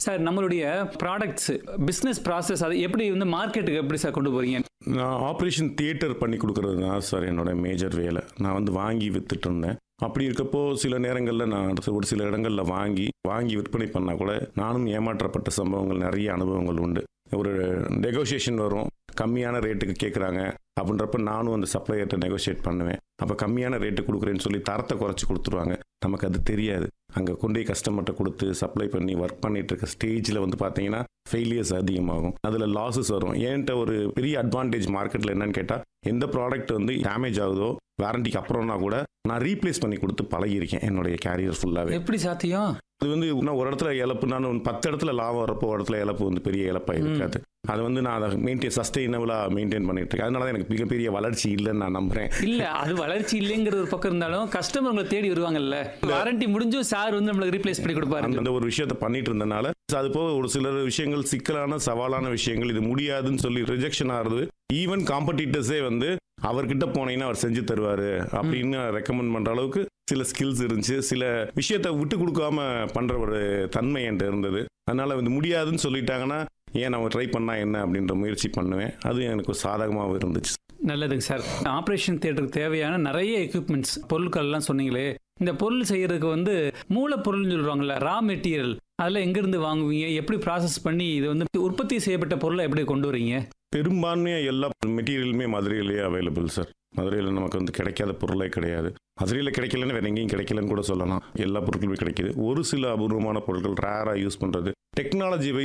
sir நம்மளுடைய products business process அதை எப்படி வந்து மார்க்கெட்டுக்கு எப்படி சார் கொண்டு போறீங்க நான் ஆப்ரேஷன் தியேட்டர் பண்ணி கொடுக்கறது தான் சார் என்னோட மேஜர் வேலை நான் வந்து வாங்கி வித்துட்டு இருந்தேன் அப்படி இருக்கப்போ சில நேரங்களில் நான் அடுத்து ஒரு சில இடங்களில் வாங்கி வாங்கி விற்பனை பண்ணால் கூட நானும் ஏமாற்றப்பட்ட சம்பவங்கள் நிறைய அனுபவங்கள் உண்டு ஒரு நெகோசியேஷன் வரும் கம்மியான ரேட்டுக்கு கேட்குறாங்க அப்படின்றப்ப நானும் அந்த சப்ளையர்கிட்ட நெகோஷியேட் பண்ணுவேன் அப்போ கம்மியான ரேட்டு கொடுக்குறேன்னு சொல்லி தரத்தை குறைச்சி கொடுத்துருவாங்க நமக்கு அது தெரியாது அங்கே கொண்டு போய் கஸ்டமர்கிட்ட கொடுத்து சப்ளை பண்ணி ஒர்க் பண்ணிட்டு இருக்க ஸ்டேஜில் வந்து பார்த்தீங்கன்னா ஃபெயிலியர்ஸ் அதிகமாகும் அதில் லாஸஸ் வரும் என்கிட்ட ஒரு பெரிய அட்வான்டேஜ் மார்க்கெட்டில் என்னன்னு கேட்டால் எந்த ப்ராடக்ட் வந்து டேமேஜ் ஆகுதோ வாரண்டிக்கு அப்புறம்னா கூட நான் ரீப்ளேஸ் பண்ணி கொடுத்து பழகியிருக்கேன் என்னுடைய கேரியர் ஃபுல்லாகவே எப்படி சாத்தியம் அது வந்து இன்னும் ஒரு இடத்துல இழப்பு நான் ஒரு பத்து இடத்துல லாபம் வரப்போ ஒரு இடத்துல இழப்பு வந்து பெரிய இழப்பாக இருக்காது அது வந்து நான் அதை மெயின்டைன் சஸ்டெயினபிளாக மெயின்டைன் பண்ணிட்டு இருக்கேன் அதனால தான் எனக்கு மிகப்பெரிய வளர்ச்சி இல்லைன்னு நான் நம்புறேன் இல்ல அது வளர்ச்சி இல்லைங்கிறது ஒரு பக்கம் இருந்தாலும் கஸ்டமர் உங்களை தேடி வருவாங்கல்ல வாரண்டி முடிஞ்சும் சார் வந்து நம்மளுக்கு ரீப்ளேஸ் பண்ணி கொடுப்பாரு அந்த அந்த ஒரு விஷயத்த பண்ணிட்டு இருந்தனால அது போக ஒரு சில விஷயங்கள் சிக்கலான சவாலான விஷயங்கள் இது முடியாதுன்னு சொல்லி ரிஜெக்ஷன் ஆகிறது ஈவன் காம்படிட்டர்ஸே வந்து அவர்கிட்ட போனீங்கன்னா அவர் செஞ்சு தருவாரு அப்படின்னு ரெக்கமெண்ட் பண்ற அளவுக்கு சில ஸ்கில்ஸ் இருந்துச்சு சில விஷயத்த விட்டு கொடுக்காம பண்ற ஒரு தன்மை என்கிட்ட இருந்தது அதனால வந்து முடியாதுன்னு சொல்லிட்டாங்கன்னா ஏன் நம்ம ட்ரை பண்ணா என்ன அப்படின்ற முயற்சி பண்ணுவேன் அது எனக்கு ஒரு சாதகமாகவும் இருந்துச்சு நல்லதுங்க சார் ஆப்ரேஷன் தியேட்டருக்கு தேவையான நிறைய எக்யூப்மெண்ட்ஸ் பொருட்கள் எல்லாம் சொன்னீங்களே இந்த பொருள் செய்யறதுக்கு வந்து மூலப்பொருள்னு சொல்றாங்கல்ல ரா மெட்டீரியல் அதெல்லாம் எங்கிருந்து வாங்குவீங்க எப்படி ப்ராசஸ் பண்ணி இது வந்து உற்பத்தி செய்யப்பட்ட பொருளை எப்படி கொண்டு வரீங்க பெரும்பான்மையாக எல்லா மெட்டீரியலுமே மதுரையிலேயே அவைலபிள் சார் மதுரையில் நமக்கு வந்து கிடைக்காத பொருளே கிடையாது மதுரையில் கிடைக்கலன்னு வேற எங்கேயும் கிடைக்கலன்னு கூட சொல்லலாம் எல்லா பொருட்களுமே கிடைக்குது ஒரு சில அபூர்வமான பொருட்கள் ரேராக யூஸ் பண்ணுறது டெக்னாலஜி